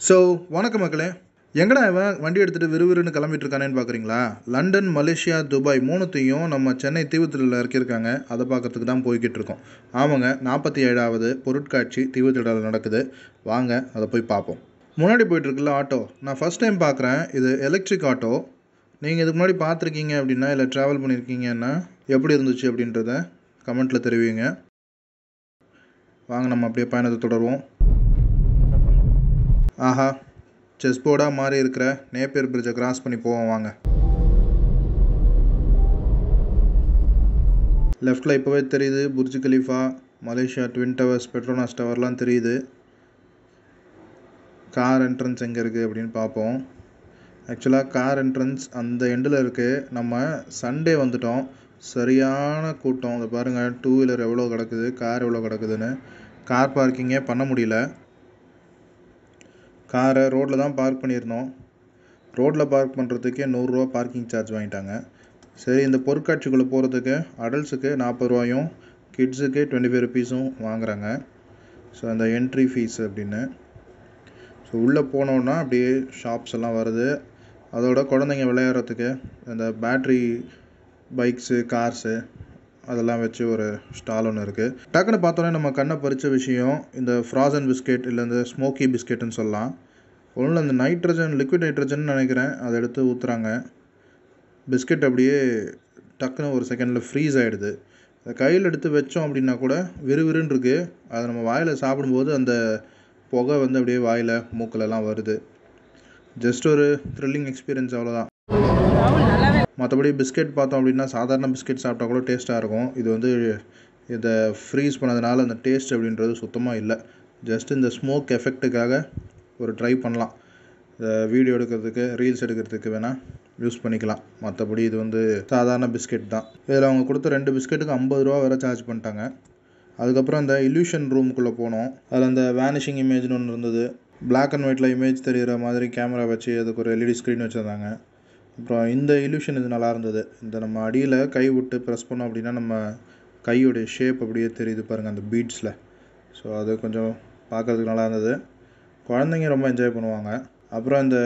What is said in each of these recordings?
So வணக்கம் மக்களே எங்கடா இவன் வண்டி எடுத்துகிட்டு விறுவிறுன்னு கிளம்பிட்டு இருக்கானேன்னு பார்க்குறீங்களா லண்டன் மலேசியா துபாய் மூணுத்தையும் நம்ம சென்னை தீவுத்திடலில் இறக்கியிருக்காங்க அதை பார்க்கறதுக்கு தான் போய்கிட்டு இருக்கோம் ஆமாங்க நாற்பத்தி ஏழாவது பொருட்காட்சி தீவுத்திடலில் நடக்குது வாங்க அதை போய் பார்ப்போம் முன்னாடி போயிட்டு இருக்குல்ல ஆட்டோ நான் ஃபஸ்ட் டைம் பார்க்குறேன் இது எலக்ட்ரிக் ஆட்டோ நீங்கள் இதுக்கு முன்னாடி பார்த்துருக்கீங்க அப்படின்னா இல்லை ட்ராவல் பண்ணியிருக்கீங்கன்னா எப்படி இருந்துச்சு அப்படின்றத கமெண்ட்டில் தெரிவிங்க வாங்க நம்ம அப்படியே பயணத்தை தொடருவோம் ஆஹா செஸ் போர்டாக மாறி இருக்கிற நேப்பியர் பிரிட்ஜை கிராஸ் பண்ணி போவோம் வாங்க லெஃப்டில் இப்போவே தெரியுது Burj Khalifa Malaysia twin towers Petronas டவர்லாம் தெரியுது கார் என்ட்ரன்ஸ் எங்கே இருக்குது அப்படின்னு பார்ப்போம் ஆக்சுவலாக கார் என்ட்ரன்ஸ் அந்த எண்டில் இருக்குது நம்ம சண்டே வந்துட்டோம் சரியான கூட்டம் அதை பாருங்கள் டூ வீலர் எவ்வளோ கிடக்குது கார் எவ்வளோ கிடக்குதுன்னு கார் பார்க்கிங்கே பண்ண முடியல காரை ரோட்டில் தான் பார்க் பண்ணியிருந்தோம் ரோட்டில் பார்க் பண்ணுறதுக்கே நூறுரூவா பார்க்கிங் சார்ஜ் வாங்கிட்டாங்க சரி இந்த பொருட்காட்சிக்குள்ளே போகிறதுக்கு அடல்ட்ஸுக்கு நாற்பது ரூபாயும் கிட்ஸுக்கு டுவெண்ட்டி ஃபைவ் ருபீஸும் வாங்குறாங்க ஸோ அந்த என்ட்ரி ஃபீஸ் அப்படின்னு ஸோ உள்ளே போனோன்னா அப்படியே ஷாப்ஸ் எல்லாம் வருது அதோட குழந்தைங்க விளையாடுறதுக்கு அந்த பேட்ரி பைக்ஸு கார்ஸு அதெல்லாம் வச்சு ஒரு ஸ்டால் ஒன்று இருக்குது டக்குன்னு பார்த்தோன்னே நம்ம கண்ணை பறித்த விஷயம் இந்த ஃப்ராசன் பிஸ்கெட் இல்லை இந்த ஸ்மோக்கி பிஸ்கெட்டுன்னு சொல்லலாம் ஒன்றும் இந்த நைட்ரஜன் லிக்விட் நைட்ரஜன் நினைக்கிறேன் அதை எடுத்து ஊற்றுறாங்க பிஸ்கெட் அப்படியே டக்குன்னு ஒரு செகண்டில் ஃப்ரீஸ் ஆகிடுது அதை கையில் எடுத்து வச்சோம் அப்படின்னா கூட விறுவிறுன்னு இருக்குது அதை நம்ம வாயில் சாப்பிடும்போது அந்த புகை வந்து அப்படியே வாயில் மூக்கிலலாம் வருது ஜஸ்ட் ஒரு த்ரில்லிங் எக்ஸ்பீரியன்ஸ் அவ்வளோதான் மற்றபடி பிஸ்கெட் பார்த்தோம் அப்படின்னா சாதாரண பிஸ்கெட் சாப்பிட்டா கூட டேஸ்ட்டாக இருக்கும் இது வந்து இதை ஃப்ரீஸ் பண்ணதுனால அந்த டேஸ்ட் அப்படின்றது சுத்தமாக இல்லை ஜஸ்ட் இந்த ஸ்மோக் எஃபெக்ட்டுக்காக ஒரு ட்ரை பண்ணலாம் வீடியோ எடுக்கிறதுக்கு ரீல்ஸ் எடுக்கிறதுக்கு வேணால் யூஸ் பண்ணிக்கலாம் மற்றபடி இது வந்து சாதாரண பிஸ்கெட் தான் இதில் அவங்க கொடுத்த ரெண்டு பிஸ்கெட்டுக்கு ஐம்பது ரூபா வேறு சார்ஜ் பண்ணிட்டாங்க அதுக்கப்புறம் அந்த இல்யூஷன் ரூமுக்குள்ளே போனோம் அதில் அந்த வேனிஷிங் இமேஜ்னு ஒன்று இருந்தது பிளாக் அண்ட் ஒயிட்டில் இமேஜ் தெரிகிற மாதிரி கேமரா வச்சு அதுக்கு ஒரு எல்இடி ஸ்க்ரீன் வச்சுருந்தாங்க அப்புறம் இந்த இல்யூஷன் இது நல்லா இருந்தது இந்த நம்ம அடியில் கை விட்டு ப்ரெஸ் பண்ணோம் அப்படின்னா நம்ம கையோடைய ஷேப் அப்படியே தெரியுது பாருங்கள் அந்த பீட்ஸில் ஸோ அது கொஞ்சம் பார்க்குறதுக்கு நல்லா இருந்தது குழந்தைங்க ரொம்ப என்ஜாய் பண்ணுவாங்க அப்புறம் இந்த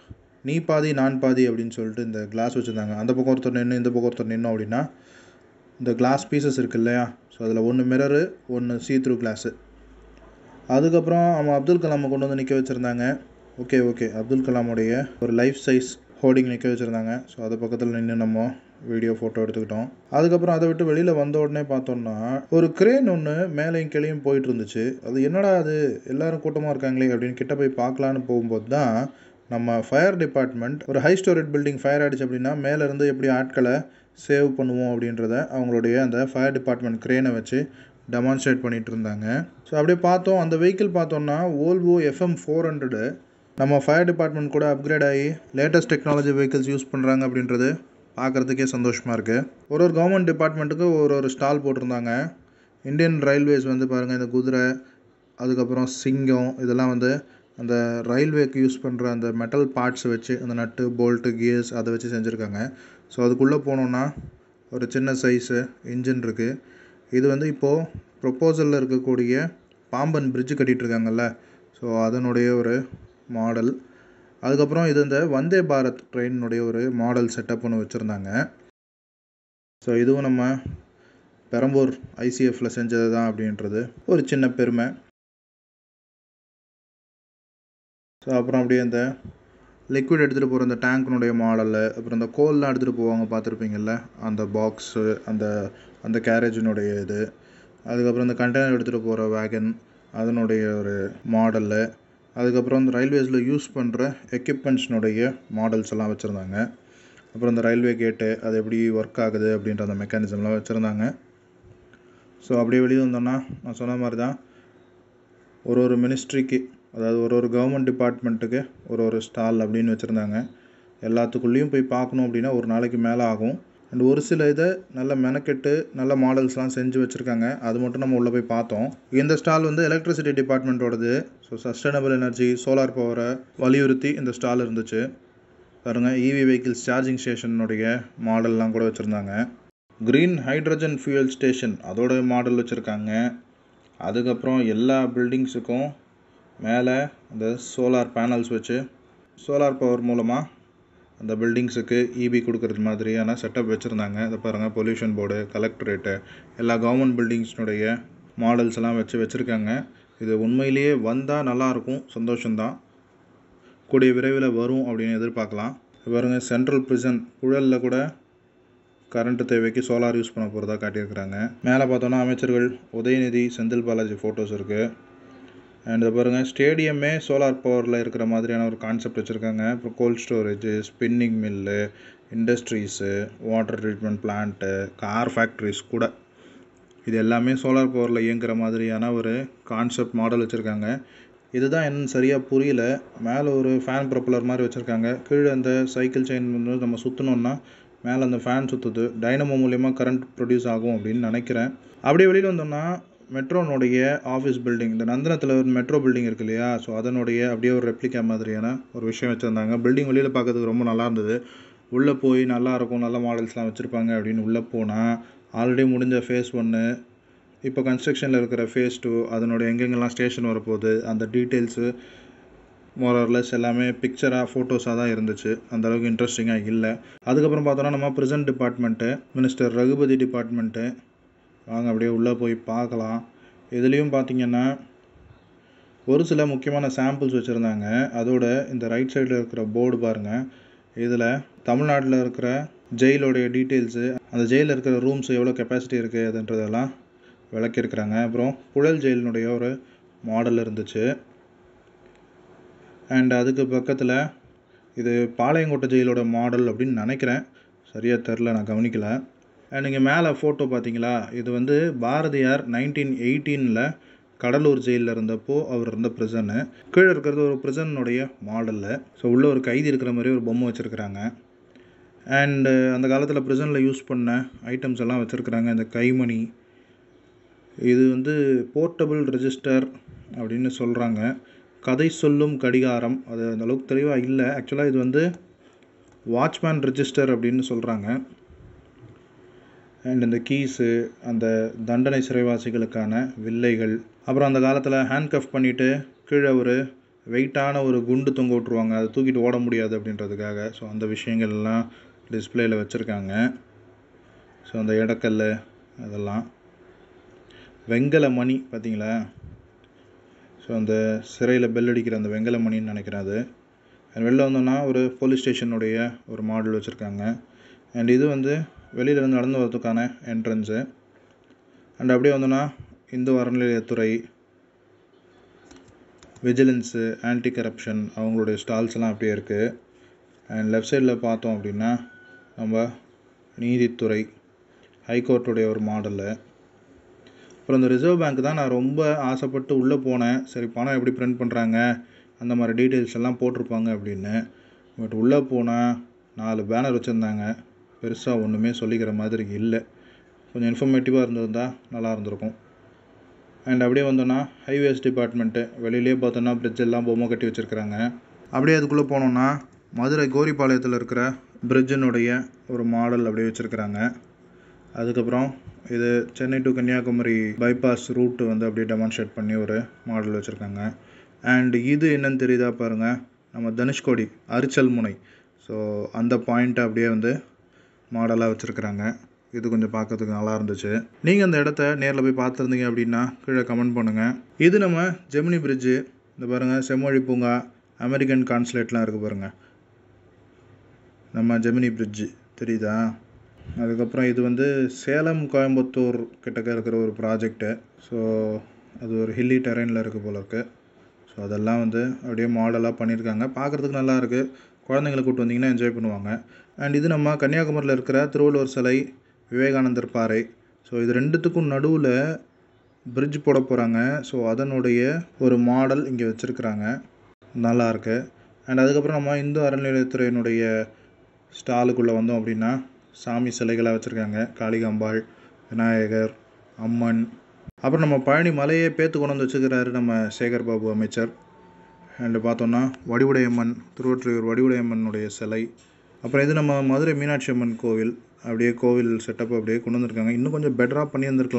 நீ பாதி நான் பாதி அப்படின்னு சொல்லிட்டு இந்த கிளாஸ் வச்சுருந்தாங்க அந்த பக்கம் ஒருத்தர் நின்று இந்த பக்கம் ஒருத்தர் நின்னோம் அப்படின்னா இந்த கிளாஸ் பீசஸ் இருக்கு இல்லையா ஸோ அதில் ஒன்று மிரரு ஒன்று சீ த்ரூ கிளாஸு அதுக்கப்புறம் அவன் அப்துல் கலாமை கொண்டு வந்து நிற்க வச்சுருந்தாங்க ஓகே ஓகே அப்துல் கலாமுடைய ஒரு லைஃப் சைஸ் ஹோர்டிங் நிற்க வச்சுருந்தாங்க ஸோ அது பக்கத்தில் நின்று நம்ம வீடியோ ஃபோட்டோ எடுத்துக்கிட்டோம் அதுக்கப்புறம் அதை விட்டு வெளியில் வந்த உடனே பார்த்தோம்னா ஒரு கிரேன் ஒன்று மேலேயும் கீழேயும் போயிட்டு இருந்துச்சு அது என்னடா அது எல்லாரும் கூட்டமாக இருக்காங்களே அப்படின்னு கிட்ட போய் பார்க்கலான்னு போகும்போது தான் நம்ம ஃபயர் டிபார்ட்மெண்ட் ஒரு ஹை ஸ்டோரேஜ் பில்டிங் ஃபயர் ஆகிடுச்சு அப்படின்னா மேலேருந்து எப்படி ஆட்களை சேவ் பண்ணுவோம் அப்படின்றத அவங்களுடைய அந்த ஃபயர் டிபார்ட்மெண்ட் க்ரேனை வச்சு டெமான்ஸ்ட்ரேட் பண்ணிகிட்டு இருந்தாங்க ஸோ அப்படியே பார்த்தோம் அந்த வெஹிக்கிள் பார்த்தோம்னா ஓல்வோ எஃப்எம் ஃபோர் ஹண்ட்ரடு நம்ம ஃபயர் டிபார்ட்மெண்ட் கூட அப்கிரேட் ஆகி லேட்டஸ்ட் டெக்னாலஜி வெஹிக்கிள்ஸ் யூஸ் பண்ணுறாங்க அப்படின்றது பார்க்குறதுக்கே சந்தோஷமாக இருக்குது ஒரு ஒரு கவர்மெண்ட் டிபார்ட்மெண்ட்டுக்கு ஒரு ஒரு ஸ்டால் போட்டிருந்தாங்க இந்தியன் ரயில்வேஸ் வந்து பாருங்கள் இந்த குதிரை அதுக்கப்புறம் சிங்கம் இதெல்லாம் வந்து அந்த ரயில்வேக்கு யூஸ் பண்ணுற அந்த மெட்டல் பார்ட்ஸ் வச்சு அந்த நட்டு போல்ட்டு கியர்ஸ் அதை வச்சு செஞ்சுருக்காங்க ஸோ அதுக்குள்ளே போனோன்னா ஒரு சின்ன சைஸு இன்ஜின் இருக்குது இது வந்து இப்போது ப்ரொப்போசலில் இருக்கக்கூடிய பாம்பன் பிரிட்ஜு கட்டிகிட்ருக்காங்கல்ல ஸோ அதனுடைய ஒரு மாடல் அதுக்கப்புறம் இது இந்த வந்தே பாரத் ட்ரெயினுடைய ஒரு மாடல் செட்டப் ஒன்று வச்சுருந்தாங்க ஸோ இதுவும் நம்ம பெரம்பூர் ஐசிஎஃப்பில் செஞ்சது தான் அப்படின்றது ஒரு சின்ன பெருமை ஸோ அப்புறம் அப்படியே இந்த லிக்விட் எடுத்துகிட்டு போகிற அந்த டேங்க்கினுடைய மாடலு அப்புறம் இந்த கோல்லாம் எடுத்துகிட்டு போவாங்க பார்த்துருப்பீங்கள்ல அந்த பாக்ஸு அந்த அந்த கேரேஜினுடைய இது அதுக்கப்புறம் இந்த கண்டெய்னர் எடுத்துகிட்டு போகிற வேகன் அதனுடைய ஒரு மாடலு அதுக்கப்புறம் இந்த ரயில்வேஸில் யூஸ் பண்ணுற எக்யூப்மெண்ட்ஸ்னுடைய மாடல்ஸ் எல்லாம் வச்சுருந்தாங்க அப்புறம் இந்த ரயில்வே கேட்டு அது எப்படி ஒர்க் ஆகுது அப்படின்ற அந்த மெக்கானிசம்லாம் வச்சுருந்தாங்க ஸோ அப்படியே வெளியே வந்தோன்னா நான் சொன்ன மாதிரி தான் ஒரு ஒரு மினிஸ்ட்ரிக்கு அதாவது ஒரு ஒரு கவர்மெண்ட் டிபார்ட்மெண்ட்டுக்கு ஒரு ஒரு ஸ்டால் அப்படின்னு வச்சுருந்தாங்க எல்லாத்துக்குள்ளேயும் போய் பார்க்கணும் அப்படின்னா ஒரு நாளைக்கு மேலே ஆகும் அண்ட் ஒரு சில இதை நல்ல மெனக்கெட்டு நல்ல மாடல்ஸ்லாம் செஞ்சு வச்சுருக்காங்க அது மட்டும் நம்ம உள்ளே போய் பார்த்தோம் இந்த ஸ்டால் வந்து எலக்ட்ரிசிட்டி டிபார்ட்மெண்ட்டோடது ஸோ சஸ்டைனபிள் எனர்ஜி சோலார் பவரை வலியுறுத்தி இந்த ஸ்டால் இருந்துச்சு பாருங்கள் இவி வெஹிக்கிள்ஸ் சார்ஜிங் ஸ்டேஷனுடைய மாடல்லாம் கூட வச்சுருந்தாங்க க்ரீன் ஹைட்ரஜன் ஃபியூயல் ஸ்டேஷன் அதோட மாடல் வச்சுருக்காங்க அதுக்கப்புறம் எல்லா பில்டிங்ஸுக்கும் மேலே அந்த சோலார் பேனல்ஸ் வச்சு சோலார் பவர் மூலமாக அந்த பில்டிங்ஸுக்கு இபி கொடுக்கறது மாதிரியான செட்டப் வச்சுருந்தாங்க இதை பாருங்கள் பொல்யூஷன் போர்டு கலெக்டரேட்டு எல்லா கவர்மெண்ட் பில்டிங்ஸ்னுடைய மாடல்ஸ் எல்லாம் வச்சு வச்சுருக்காங்க இது உண்மையிலேயே வந்தால் நல்லாயிருக்கும் சந்தோஷம்தான் கூடிய விரைவில் வரும் அப்படின்னு எதிர்பார்க்கலாம் பாருங்க சென்ட்ரல் ப்ரிசன் குழலில் கூட கரண்ட் தேவைக்கு சோலார் யூஸ் பண்ண போகிறதா காட்டியிருக்கிறாங்க மேலே பார்த்தோன்னா அமைச்சர்கள் உதயநிதி செந்தில் பாலாஜி ஃபோட்டோஸ் இருக்குது அண்ட் பாருங்கள் ஸ்டேடியமே சோலார் பவரில் இருக்கிற மாதிரியான ஒரு கான்செப்ட் வச்சுருக்காங்க அப்புறம் cold storage spinning mill industries water treatment plant car factories கூட இது எல்லாமே சோலார் பவரில் இயங்குகிற மாதிரியான ஒரு கான்செப்ட் மாடல் வச்சுருக்காங்க இதுதான் என்னன்னு சரியாக புரியல மேலே ஒரு ஃபேன் ப்ரொப்பலர் மாதிரி வச்சுருக்காங்க கீழே அந்த சைக்கிள் செயின் வந்து நம்ம சுற்றினோன்னா மேலே அந்த ஃபேன் சுற்றுது டைனமோ மூலயமா கரண்ட் ப்ரொடியூஸ் ஆகும் அப்படின்னு நினைக்கிறேன் அப்படியே வெளியில் வந்தோம்னா மெட்ரோனுடைய ஆஃபீஸ் பில்டிங் இந்த நந்தனத்தில் ஒரு மெட்ரோ பில்டிங் இருக்கு இல்லையா ஸோ அதனுடைய அப்படியே ஒரு ரெப்ளிகா மாதிரியான ஒரு விஷயம் வச்சுருந்தாங்க பில்டிங் வெளியில் பார்க்கறதுக்கு ரொம்ப நல்லா இருந்தது உள்ளே போய் நல்லா இருக்கும் நல்ல மாடல்ஸ்லாம் வச்சுருப்பாங்க அப்படின்னு உள்ளே போனால் ஆல்ரெடி முடிஞ்ச ஃபேஸ் ஒன்று இப்போ கன்ஸ்ட்ரக்ஷனில் இருக்கிற ஃபேஸ் டூ அதனுடைய எங்கெங்கெல்லாம் ஸ்டேஷன் வரப்போகுது அந்த டீட்டெயில்ஸு மோரர்லெஸ் எல்லாமே பிக்சராக ஃபோட்டோஸாக தான் இருந்துச்சு அந்த அளவுக்கு இன்ட்ரெஸ்டிங்காக இல்லை அதுக்கப்புறம் பார்த்தோன்னா நம்ம present department minister Raghupathi department வாங்க அப்படியே உள்ளே போய் பார்க்கலாம் இதுலேயும் பார்த்தீங்கன்னா ஒரு சில முக்கியமான சாம்பிள்ஸ் வச்சுருந்தாங்க அதோட இந்த ரைட் சைடில் இருக்கிற போர்டு பாருங்கள் இதில் தமிழ்நாட்டில் இருக்கிற ஜெயிலோடைய டீட்டெயில்ஸு அந்த ஜெயிலில் இருக்கிற ரூம்ஸ் எவ்வளோ கெப்பாசிட்டி இருக்குது அதுன்றதெல்லாம் விளக்கியிருக்கிறாங்க அப்புறம் புழல் ஜெயிலினுடைய ஒரு மாடல் இருந்துச்சு அண்ட் அதுக்கு பக்கத்தில் இது பாளையங்கோட்டை ஜெயிலோட மாடல் அப்படின்னு நினைக்கிறேன் சரியாக தெரில நான் கவனிக்கல அண்ட் இங்கே மேலே ஃபோட்டோ பார்த்தீங்களா இது வந்து பாரதியார் நைன்டீன் எயிட்டீனில் கடலூர் ஜெயிலில் இருந்தப்போ அவர் இருந்த ப்ரிசனு கீழே இருக்கிறது ஒரு ப்ரிசனுடைய மாடலில் ஸோ உள்ளே ஒரு கைதி இருக்கிற மாதிரி ஒரு பொம்மை வச்சுருக்குறாங்க அண்டு அந்த காலத்தில் ப்ரிசனில் யூஸ் பண்ண ஐட்டம்ஸ் எல்லாம் வச்சுருக்குறாங்க இந்த கைமணி இது வந்து போர்ட்டபிள் ரெஜிஸ்டர் அப்படின்னு சொல்கிறாங்க கதை சொல்லும் கடிகாரம் அது அந்த அளவுக்கு தெளிவாக இல்லை ஆக்சுவலாக இது வந்து வாட்ச்மேன் ரெஜிஸ்டர் அப்படின்னு சொல்கிறாங்க அண்ட் இந்த கீஸு அந்த தண்டனை சிறைவாசிகளுக்கான வில்லைகள் அப்புறம் அந்த காலத்தில் ஹேண்ட்கஃப் பண்ணிவிட்டு கீழே ஒரு வெயிட்டான ஒரு குண்டு தொங்க விட்ருவாங்க அதை தூக்கிட்டு ஓட முடியாது அப்படின்றதுக்காக ஸோ அந்த விஷயங்கள் எல்லாம் டிஸ்பிளேயில் வச்சுருக்காங்க ஸோ அந்த இடக்கல் அதெல்லாம் வெங்கல மணி பார்த்தீங்களா ஸோ அந்த சிறையில் பெல் அடிக்கிற அந்த வெங்கல மணின்னு நினைக்கிறேன் அது அண்ட் வெளில வந்தோன்னா ஒரு போலீஸ் ஸ்டேஷனுடைய ஒரு மாடல் வச்சுருக்காங்க அண்ட் இது வந்து வெளியிலேருந்து நடந்து வரதுக்கான என்ட்ரன்ஸு அண்ட் அப்படியே வந்தோன்னா இந்து அறநிலையத்துறை விஜிலன்ஸு ஆன்டி கரப்ஷன் அவங்களுடைய ஸ்டால்ஸ் எல்லாம் அப்படியே இருக்குது அண்ட் லெஃப்ட் சைடில் பார்த்தோம் அப்படின்னா நம்ம நீதித்துறை ஹைகோர்ட்டுடைய ஒரு மாடலு அப்புறம் இந்த ரிசர்வ் பேங்க் தான் நான் ரொம்ப ஆசைப்பட்டு உள்ளே போனேன் சரி பணம் எப்படி பிரிண்ட் பண்ணுறாங்க அந்த மாதிரி டீட்டெயில்ஸ் எல்லாம் போட்டிருப்பாங்க அப்படின்னு பட் உள்ளே போனால் நாலு பேனர் வச்சுருந்தாங்க பெருசாக ஒன்றுமே சொல்லிக்கிற மாதிரி இல்லை கொஞ்சம் இன்ஃபர்மேட்டிவாக இருந்திருந்தால் நல்லா இருந்திருக்கும் அண்ட் அப்படியே வந்தோன்னா ஹைவேஸ் டிபார்ட்மெண்ட்டு வெளியிலே பார்த்தோன்னா பிரிட்ஜ் எல்லாம் பொம்மை கட்டி வச்சுருக்குறாங்க அப்படியே அதுக்குள்ளே போனோன்னா மதுரை கோரிப்பாளையத்தில் இருக்கிற பிரிட்ஜினுடைய ஒரு மாடல் அப்படியே வச்சுருக்குறாங்க அதுக்கப்புறம் இது Chennai to Kanyakumari bypass route வந்து அப்படியே டெமான்ஸ்ட்ரேட் பண்ணி ஒரு மாடல் வச்சுருக்காங்க அண்ட் இது என்னன்னு தெரியுதா பாருங்கள் நம்ம தனுஷ்கோடி அரிச்சல் முனை ஸோ அந்த பாயிண்ட்டை அப்படியே வந்து மாடலாக வச்சுருக்குறாங்க இது கொஞ்சம் பார்க்கறதுக்கு நல்லா இருந்துச்சு நீங்கள் அந்த இடத்த நேரில் போய் பார்த்துருந்தீங்க அப்படின்னா கீழே கமெண்ட் பண்ணுங்கள் இது நம்ம ஜெமினி பிரிட்ஜு இந்த பாருங்கள் செம்மொழி பூங்கா அமெரிக்கன் கான்சுலேட்லாம் இருக்குது பாருங்கள் நம்ம ஜெமினி பிரிட்ஜு தெரியுதா அதுக்கப்புறம் இது வந்து சேலம் கோயம்புத்தூர் கிட்டக்க இருக்கிற ஒரு ப்ராஜெக்ட்டு ஸோ அது ஒரு ஹில்லி டெரெயினில் இருக்குது போல இருக்குது ஸோ அதெல்லாம் வந்து அப்படியே மாடலாக பண்ணியிருக்காங்க பார்க்குறதுக்கு நல்லா இருக்குது குழந்தைங்களை கூப்பிட்டு வந்தீங்கன்னா என்ஜாய் பண்ணுவாங்க அண்ட் இது நம்ம கன்னியாகுமரியில் இருக்கிற திருவள்ளுவர் சிலை விவேகானந்தர் பாறை ஸோ இது ரெண்டுத்துக்கும் நடுவில் பிரிட்ஜ் போட போகிறாங்க ஸோ அதனுடைய ஒரு மாடல் இங்கே வச்சுருக்குறாங்க நல்லா இருக்கு அண்ட் அதுக்கப்புறம் நம்ம இந்து அறநிலையத்துறையினுடைய ஸ்டாலுக்குள்ளே வந்தோம் அப்படின்னா சாமி சிலைகளாக வச்சுருக்காங்க காளிகாம்பாள் விநாயகர் அம்மன் அப்புறம் நம்ம பழனி மலையே பேத்து கொண்டு வந்து வச்சுக்கிறாரு நம்ம சேகர் பாபு அமைச்சர் அண்டு பார்த்தோன்னா வடிவுடையம்மன் திருவொற்றியூர் வடிவுடையம்மனுடைய சிலை அப்புறம் இது நம்ம மதுரை மீனாட்சி அம்மன் கோவில் அப்படியே கோவில் செட்டப் அப்படியே கொண்டு வந்திருக்காங்க இன்னும் கொஞ்சம் பெட்டராக பண்ணியிருந்திருக்கலாம்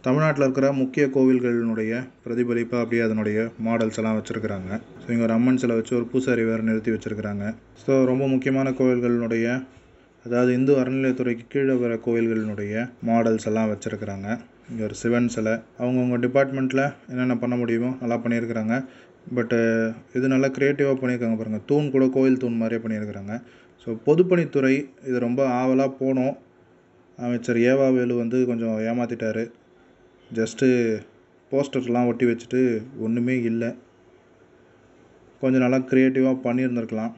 தமிழ்நாட்டில் இருக்கிற முக்கிய கோவில்களினுடைய பிரதிபலிப்பு அப்படியே அதனுடைய மாடல்ஸ் எல்லாம் வச்சுருக்கிறாங்க ஸோ இங்கே ஒரு அம்மன் சிலை வச்சு ஒரு பூசாரி வேறு நிறுத்தி வச்சுருக்கிறாங்க ஸோ ரொம்ப முக்கியமான கோவில்களினுடைய அதாவது இந்து அறநிலையத்துறைக்கு கீழே வர கோவில்களினுடைய மாடல்ஸ் எல்லாம் வச்சுருக்கிறாங்க இங்கே ஒரு சிவன் சிலை அவங்கவுங்க டிபார்ட்மெண்ட்டில் என்னென்ன பண்ண முடியுமோ நல்லா பண்ணியிருக்கிறாங்க பட்டு இது நல்லா க்ரியேட்டிவாக பண்ணியிருக்காங்க பாருங்கள் தூண் கூட கோவில் தூண் மாதிரியே பண்ணியிருக்கிறாங்க ஸோ பொதுப்பணித்துறை இது ரொம்ப ஆவலாக போனோம் அமைச்சர் ஏவா வேலு வந்து கொஞ்சம் ஏமாற்றிட்டாரு ஜஸ்ட்டு போஸ்டர்லாம் ஒட்டி வச்சுட்டு ஒன்றுமே இல்லை கொஞ்சம் நல்லா க்ரியேட்டிவாக பண்ணியிருந்திருக்கலாம்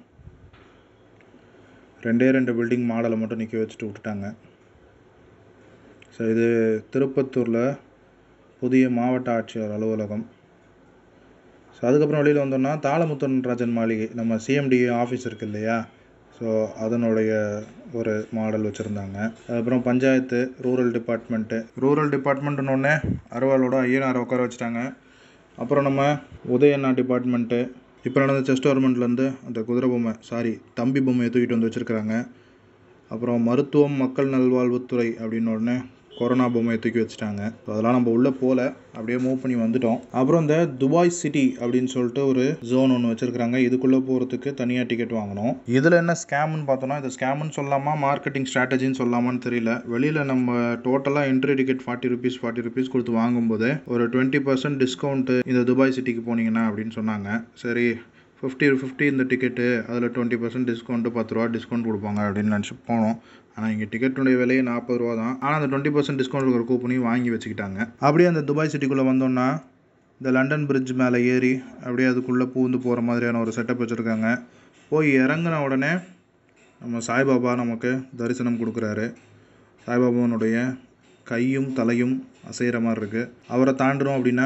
ரெண்டே ரெண்டு பில்டிங் மாடலை மட்டும் நிற்க வச்சுட்டு விட்டுட்டாங்க ஸோ இது திருப்பத்தூரில் புதிய மாவட்ட ஆட்சியர் அலுவலகம் ஸோ அதுக்கப்புறம் வெளியில் வந்தோம்னா தாளமுத்தன் ராஜன் மாளிகை நம்ம சிஎம்டி ஆஃபீஸ் இருக்குது இல்லையா ஸோ அதனுடைய ஒரு மாடல் வச்சுருந்தாங்க அதுக்கப்புறம் பஞ்சாயத்து ரூரல் டிபார்ட்மெண்ட்டு ரூரல் டிபார்ட்மெண்ட்டுன்னு அருவாளோட ஐயனாரை உட்கார வச்சுட்டாங்க அப்புறம் நம்ம உதயண்ணா டிபார்ட்மெண்ட்டு இப்போ நடந்த செஸ் டோர்னமெண்ட்லேருந்து அந்த குதிரை பொம்மை சாரி தம்பி பொம்மையை தூக்கிட்டு வந்து வச்சுருக்கிறாங்க அப்புறம் மருத்துவம் மக்கள் நல்வாழ்வுத்துறை அப்படின்னு உடனே கொரோனா பொம்மையை தூக்கி வச்சுட்டாங்க ஸோ அதெல்லாம் நம்ம உள்ளே போகல அப்படியே மூவ் பண்ணி வந்துட்டோம் அப்புறம் இந்த துபாய் சிட்டி அப்படின்னு சொல்லிட்டு ஒரு ஜோன் ஒன்று வச்சுருக்காங்க இதுக்குள்ளே போகிறதுக்கு தனியாக டிக்கெட் வாங்கணும் இதில் என்ன ஸ்கேம்னு பார்த்தோம்னா இது ஸ்கேம்னு சொல்லாமா மார்க்கெட்டிங் ஸ்ட்ராட்டஜின்னு சொல்லாமான்னு தெரியல வெளியில் நம்ம டோட்டலாக entry ticket forty rupees forty rupees கொடுத்து வாங்கும்போது ஒரு டுவெண்ட்டி பர்சன்ட் டிஸ்கவுண்ட்டு இந்த துபாய் சிட்டிக்கு போனீங்கன்னா அப்படின்னு சொன்னாங்க சரி ஃபிஃப்டி ஃபிஃப்டி இந்த டிக்கெட்டு அதில் டுவெண்ட்டி பர்சன்ட் டிஸ்கவுண்ட்டு பத்து ரூபா டிஸ்கவுண்ட் கொடுப்பாங்க அப்படின்னு நினச்சி போனோம் ஆனால் இங்கே டிக்கெட்டுடைய விலையே நாற்பது ரூபா தான் ஆனால் அந்த டுவெண்ட்டி பர்சன்ட் டிஸ்கவுண்ட் இருக்கிற கூப்பனையும் வாங்கி வச்சுக்கிட்டாங்க அப்படியே அந்த துபாய் சிட்டிக்குள்ளே வந்தோம்னா இந்த லண்டன் பிரிட்ஜ் மேலே ஏறி அப்படியே அதுக்குள்ளே பூந்து போகிற மாதிரியான ஒரு செட்டப் வச்சுருக்காங்க போய் இறங்கின உடனே நம்ம சாய்பாபா நமக்கு தரிசனம் கொடுக்குறாரு சாய்பாபாவுடைய கையும் தலையும் அசைகிற மாதிரி இருக்குது அவரை தாண்டினோம் அப்படின்னா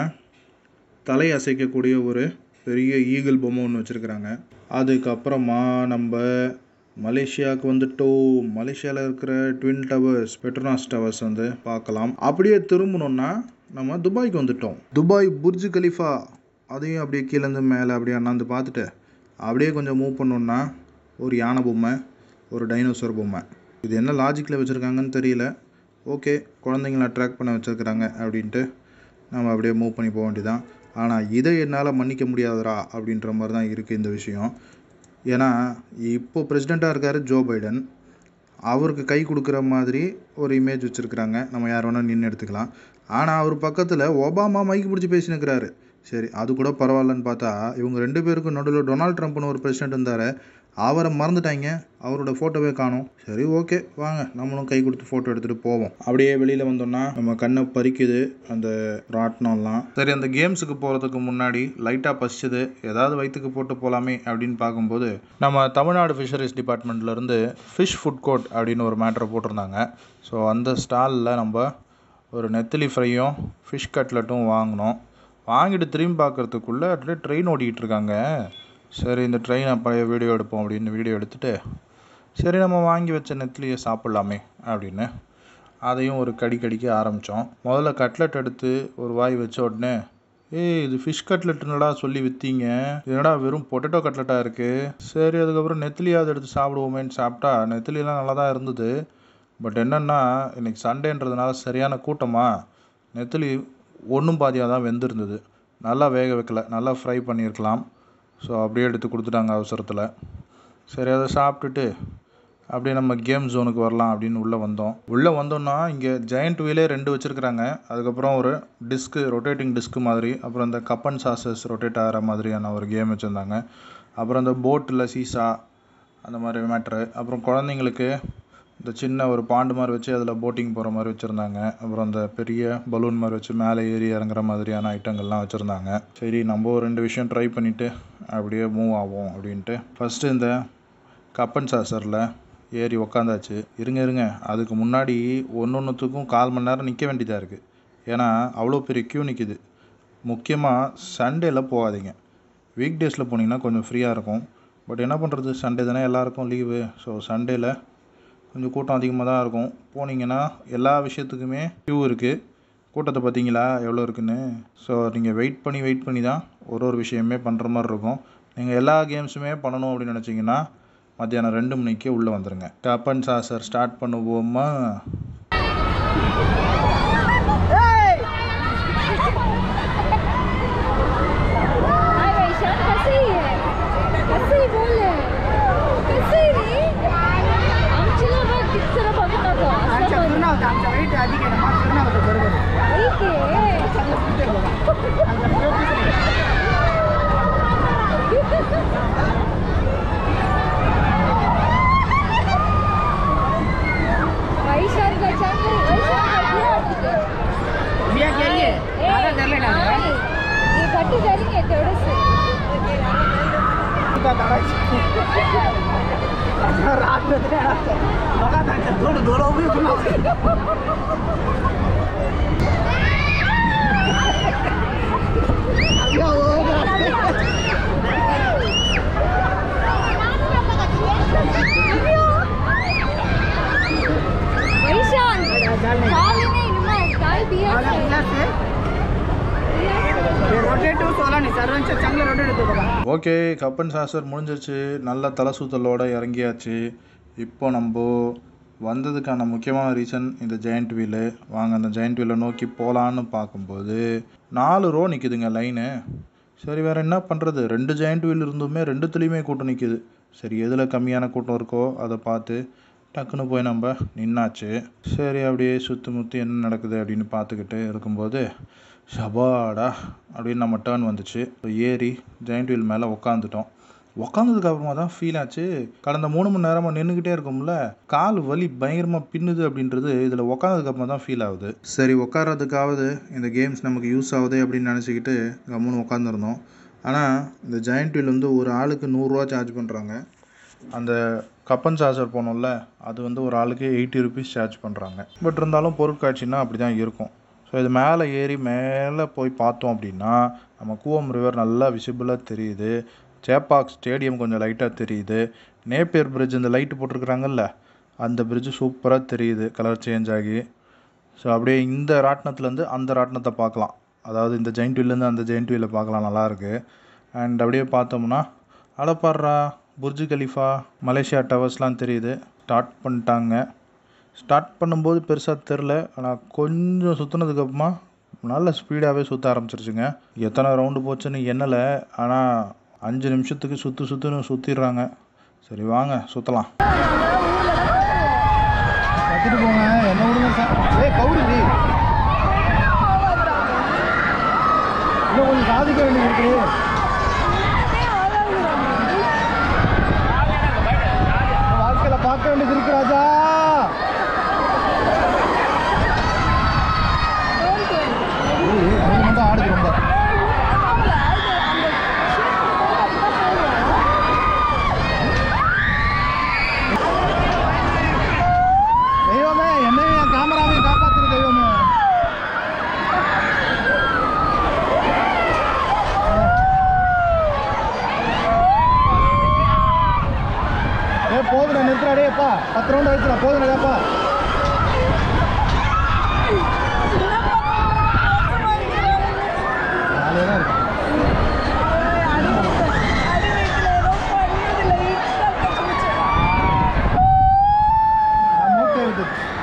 தலை அசைக்கக்கூடிய ஒரு பெரிய ஈகிள் பொம்மை ஒன்று வச்சுருக்குறாங்க அதுக்கப்புறமா நம்ம மலேசியாவுக்கு வந்துட்டோம் மலேசியாவில் இருக்கிற ட்வின் டவர்ஸ் பெட்ரோனாஸ் டவர்ஸ் வந்து பார்க்கலாம் அப்படியே திரும்பணும்னா நம்ம துபாய்க்கு வந்துட்டோம் துபாய் புர்ஜ் கலிஃபா அதையும் அப்படியே கீழேருந்து மேலே அப்படியே அண்ணாந்து பார்த்துட்டு அப்படியே கொஞ்சம் மூவ் பண்ணோம்னா ஒரு யானை பொம்மை ஒரு டைனோசர் பொம்மை இது என்ன லாஜிக்கில் வச்சுருக்காங்கன்னு தெரியல ஓகே குழந்தைங்கள அட்ராக்ட் பண்ண வச்சுருக்குறாங்க அப்படின்ட்டு நம்ம அப்படியே மூவ் பண்ணி போக வேண்டியதான் ஆனால் இதை என்னால் மன்னிக்க முடியாதரா அப்படின்ற மாதிரி தான் இருக்குது இந்த விஷயம் ஏன்னா இப்போ பிரசிடெண்ட்டாக இருக்கார் ஜோ பைடன் அவருக்கு கை கொடுக்குற மாதிரி ஒரு இமேஜ் வச்சுருக்குறாங்க நம்ம யார் வேணால் நின்று எடுத்துக்கலாம் ஆனால் அவர் பக்கத்தில் ஒபாமா மைக்கு பிடிச்சி பேசினுக்கிறாரு சரி அது கூட பரவாயில்லன்னு பார்த்தா இவங்க ரெண்டு பேருக்கும் நடுவில் டொனால்ட் ட்ரம்ப்னு ஒரு பிரசிடெண்ட் இருந்தார் அவரை மறந்துட்டாங்க அவரோட ஃபோட்டோவே காணும் சரி ஓகே வாங்க நம்மளும் கை கொடுத்து ஃபோட்டோ எடுத்துகிட்டு போவோம் அப்படியே வெளியில் வந்தோம்னா நம்ம கண்ணை பறிக்குது அந்த ராட்டினம்லாம் சரி அந்த கேம்ஸுக்கு போகிறதுக்கு முன்னாடி லைட்டாக பசிச்சுது ஏதாவது வயிற்றுக்கு போட்டு போகலாமே அப்படின்னு பார்க்கும்போது நம்ம தமிழ்நாடு ஃபிஷரிஸ் டிபார்ட்மெண்ட்லேருந்து ஃபிஷ் ஃபுட் கோர்ட் அப்படின்னு ஒரு மேட்ரை போட்டிருந்தாங்க ஸோ அந்த ஸ்டாலில் நம்ம ஒரு நெத்திலி ஃப்ரையும் ஃபிஷ் கட்லெட்டும் வாங்கினோம் வாங்கிட்டு திரும்பி பார்க்குறதுக்குள்ளே அப்படியே ட்ரெயின் ஓடிக்கிட்டு இருக்காங்க சரி இந்த ட்ரெயின் பழைய வீடியோ எடுப்போம் அப்படின்னு வீடியோ எடுத்துகிட்டு சரி நம்ம வாங்கி வச்ச நெத்திலியை சாப்பிட்லாமே அப்படின்னு அதையும் ஒரு கடி கடிக்க ஆரம்பித்தோம் முதல்ல கட்லெட் எடுத்து ஒரு வாய் வச்ச உடனே ஏய் இது ஃபிஷ் கட்லெட்டுனடா சொல்லி விற்றீங்க என்னடா வெறும் பொட்டேட்டோ கட்லெட்டாக இருக்குது சரி அதுக்கப்புறம் நெத்திலியாவது எடுத்து சாப்பிடுவோமேன்னு சாப்பிட்டா நெத்திலியெல்லாம் நல்லா தான் இருந்தது பட் என்னென்னா இன்றைக்கி சண்டேன்றதுனால சரியான கூட்டமாக நெத்திலி ஒன்றும் பாதியாக தான் வெந்திருந்தது நல்லா வேக வைக்கல நல்லா ஃப்ரை பண்ணியிருக்கலாம் ஸோ அப்படியே எடுத்து கொடுத்துட்டாங்க அவசரத்தில் சரி அதை சாப்பிட்டுட்டு அப்படியே நம்ம கேம் ஜோனுக்கு வரலாம் அப்படின்னு உள்ளே வந்தோம் உள்ளே வந்தோம்னா இங்கே ஜெயண்ட் வீலே ரெண்டு வச்சுருக்குறாங்க அதுக்கப்புறம் ஒரு டிஸ்க்கு ரொட்டேட்டிங் டிஸ்க்கு மாதிரி அப்புறம் இந்த கப் அண்ட் சாசஸ் ரொட்டேட் ஆகிற மாதிரியான ஒரு கேம் வச்சுருந்தாங்க அப்புறம் இந்த போட்டில் சீசா அந்த மாதிரி மேட்ரு அப்புறம் குழந்தைங்களுக்கு இந்த சின்ன ஒரு பாண்டு மாதிரி வச்சு அதில் போட்டிங் போகிற மாதிரி வச்சுருந்தாங்க அப்புறம் அந்த பெரிய பலூன் மாதிரி வச்சு மேலே ஏறி இறங்குற மாதிரியான ஐட்டங்கள்லாம் வச்சுருந்தாங்க சரி நம்ம ஒரு ரெண்டு விஷயம் ட்ரை பண்ணிவிட்டு அப்படியே மூவ் ஆகும் அப்படின்ட்டு ஃபஸ்ட்டு இந்த கப் அண்ட் சாசரில் ஏறி உக்காந்தாச்சு இருங்க இருங்க அதுக்கு முன்னாடி ஒன்று ஒன்றுத்துக்கும் கால் மணி நேரம் நிற்க வேண்டியதாக இருக்குது ஏன்னா அவ்வளோ பெரிய க்யூ நிற்கிது முக்கியமாக சண்டேயில் போகாதீங்க வீக் டேஸில் போனீங்கன்னா கொஞ்சம் ஃப்ரீயாக இருக்கும் பட் என்ன பண்ணுறது சண்டே தானே எல்லாருக்கும் லீவு ஸோ சண்டேயில் கொஞ்சம் கூட்டம் அதிகமாக தான் இருக்கும் போனீங்கன்னா எல்லா விஷயத்துக்குமே க்யூ இருக்குது கூட்டத்தை பார்த்தீங்களா எவ்வளோ இருக்குன்னு ஸோ நீங்கள் வெயிட் பண்ணி வெயிட் பண்ணி தான் ஒரு ஒரு விஷயமே பண்ணுற மாதிரி இருக்கும் நீங்கள் எல்லா கேம்ஸுமே பண்ணணும் அப்படின்னு நினச்சிங்கன்னா மத்தியானம் ரெண்டு மணிக்கே உள்ளே வந்துடுங்க கப் அண்ட் சாசர் ஸ்டார்ட் பண்ணுவோமா Hey! वैशाल का चंग वैशाल का भैया के लिए आधा कर लेना है ये कट्टी करेंगे थोड़े से रात में तो बघा था थोडं दोडो भी पुन्हा वैशाल काल नहीं नुमा काल दिया से रोटेट सोला नाही सर्वांच्या चांगले रोटेट होतो बघा ஓகே கப்பன் சாசர் முடிஞ்சிருச்சு நல்ல தலை சுத்தலோட இறங்கியாச்சு இப்போ நம்ம வந்ததுக்கான முக்கியமான ரீசன் இந்த ஜெயண்ட் வீலு வாங்க அந்த ஜெயண்ட் வீலை நோக்கி போகலான்னு பார்க்கும்போது நாலு ரோ நிற்குதுங்க லைனு சரி வேறு என்ன பண்ணுறது ரெண்டு ஜெயண்ட் வீல் இருந்துமே ரெண்டுத்துலேயுமே கூட்டம் நிற்கிது சரி எதில் கம்மியான கூட்டம் இருக்கோ அதை பார்த்து டக்குன்னு போய் நம்ம நின்னாச்சு சரி அப்படியே சுற்றி முற்றி என்ன நடக்குது அப்படின்னு பார்த்துக்கிட்டு இருக்கும்போது ஷபாடா அப்படின்னு நம்ம டேர்ன் வந்துச்சு இப்போ ஏறி ஜெயண்ட் வீல் மேலே உக்காந்துட்டோம் உக்காந்ததுக்கு அப்புறமா தான் ஃபீல் ஆச்சு கடந்த மூணு மணி நேரமாக நின்றுக்கிட்டே இருக்கும்ல கால் வலி பயங்கரமாக பின்னுது அப்படின்றது இதில் உக்காந்ததுக்கு அப்புறமா தான் ஃபீல் ஆகுது சரி உட்காரதுக்காவது இந்த கேம்ஸ் நமக்கு யூஸ் ஆகுது அப்படின்னு நினச்சிக்கிட்டு கம்முன்னு உட்காந்துருந்தோம் ஆனால் இந்த ஜெயண்ட் வீல் வந்து ஒரு ஆளுக்கு நூறுரூவா சார்ஜ் பண்ணுறாங்க அந்த கப்பன் சார்ஜர் போனோம்ல அது வந்து ஒரு ஆளுக்கு எயிட்டி ருபீஸ் சார்ஜ் பண்ணுறாங்க பட் இருந்தாலும் பொருட்காட்சின்னா அப்படி தான் இருக்கும் ஸோ இது மேலே ஏறி மேலே போய் பார்த்தோம் அப்படின்னா நம்ம கூவம் ரிவர் நல்லா விசிபிளாக தெரியுது சேப்பாக் ஸ்டேடியம் கொஞ்சம் லைட்டாக தெரியுது நேப்பியர் பிரிட்ஜ் இந்த லைட்டு போட்டிருக்கிறாங்கல்ல அந்த பிரிட்ஜு சூப்பராக தெரியுது கலர் சேஞ்ச் ஆகி ஸோ அப்படியே இந்த ராட்டினத்துலேருந்து அந்த ராட்டினத்தை பார்க்கலாம் அதாவது இந்த ஜெயிண்ட் வீல்லேருந்து அந்த ஜெயிண்ட் வீலை பார்க்கலாம் நல்லாயிருக்கு அண்ட் அப்படியே பார்த்தோம்னா அடப்பாடுறா புர்ஜு கலிஃபா மலேசியா டவர்ஸ்லாம் தெரியுது ஸ்டார்ட் பண்ணிட்டாங்க ஸ்டார்ட் பண்ணும்போது பெருசாக தெரில ஆனால் கொஞ்சம் சுற்றுனதுக்கப்புறமா நல்ல ஸ்பீடாகவே சுற்ற ஆரம்பிச்சிருச்சுங்க எத்தனை ரவுண்டு போச்சுன்னு எண்ணலை ஆனால் அஞ்சு நிமிஷத்துக்கு சுற்று சுற்றுன்னு சுற்றிடுறாங்க சரி வாங்க சுற்றலாம் கத்திட்டு போங்க என்ன விடுங்க சார் ஏ கவுரி இன்னும் கொஞ்சம் சாதிக்க வேண்டியது இருக்கு வாழ்க்கையில பார்க்க வேண்டியது இருக்கு ராஜா ஏய், அது மட்டும் ஆடுது ரொம்ப தெய்வமே என்னையும் என் கேமராவையும் காப்பாத்துரு தெய்வமே ஏ போதுடா நிறுத்துறா டேப்பா பத்து ரவுண்ட் ஆயிடுச்சுடா போதுடா டேப்பா ஜாலியாக தான் இருக்கு நான் மூட்டை இருக்கு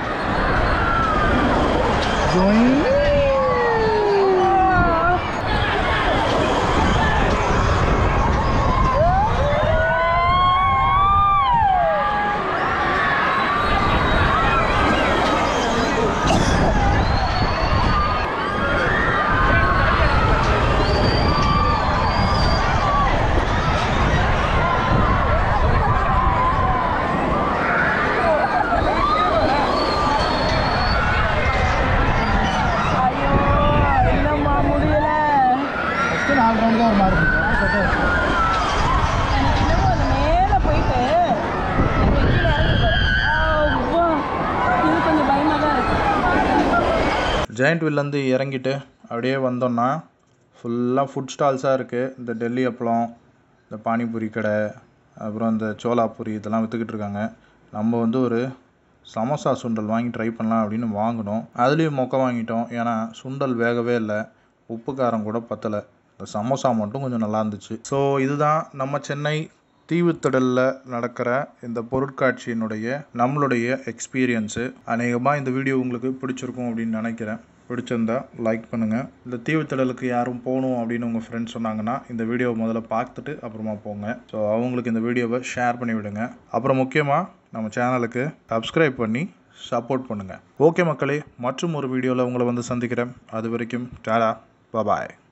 ஜோயின் ஃபஸ்ட்டு நாலு ரவுண்ட் தான் ஒரு மாதிரி இருக்கும் செட் ஆயிடுச்சு ஜெயண்ட் வீல்லேருந்து இறங்கிட்டு அப்படியே வந்தோம்னா ஃபுல்லாக ஃபுட் ஸ்டால்ஸாக இருக்குது இந்த டெல்லி அப்பளம் இந்த பானிபூரி கடை அப்புறம் இந்த சோலாபூரி இதெல்லாம் விற்றுக்கிட்டு இருக்காங்க நம்ம வந்து ஒரு சமோசா சுண்டல் வாங்கி ட்ரை பண்ணலாம் அப்படின்னு வாங்கினோம் அதுலேயும் மொக்க வாங்கிட்டோம் ஏன்னா சுண்டல் வேகவே இல்லை உப்பு காரம் கூட பத்தலை இந்த சமோசா மட்டும் கொஞ்சம் நல்லா இருந்துச்சு ஸோ இதுதான் நம்ம சென்னை தீவுத்திடலில் நடக்கிற இந்த பொருட்காட்சியினுடைய நம்மளுடைய எக்ஸ்பீரியன்ஸு அநேகமாக இந்த வீடியோ உங்களுக்கு பிடிச்சிருக்கும் அப்படின்னு நினைக்கிறேன் பிடிச்சிருந்தா லைக் பண்ணுங்கள் இந்த தீவுத்திடலுக்கு யாரும் போகணும் அப்படின்னு உங்கள் ஃப்ரெண்ட்ஸ் சொன்னாங்கன்னா இந்த வீடியோவை முதல்ல பார்த்துட்டு அப்புறமா போங்க ஸோ அவங்களுக்கு இந்த வீடியோவை ஷேர் பண்ணி விடுங்க அப்புறம் முக்கியமாக நம்ம சேனலுக்கு சப்ஸ்கிரைப் பண்ணி சப்போர்ட் பண்ணுங்கள் ஓகே மக்களே மற்றும் ஒரு வீடியோவில் உங்களை வந்து சந்திக்கிறேன் அது வரைக்கும் டாடா பபாய்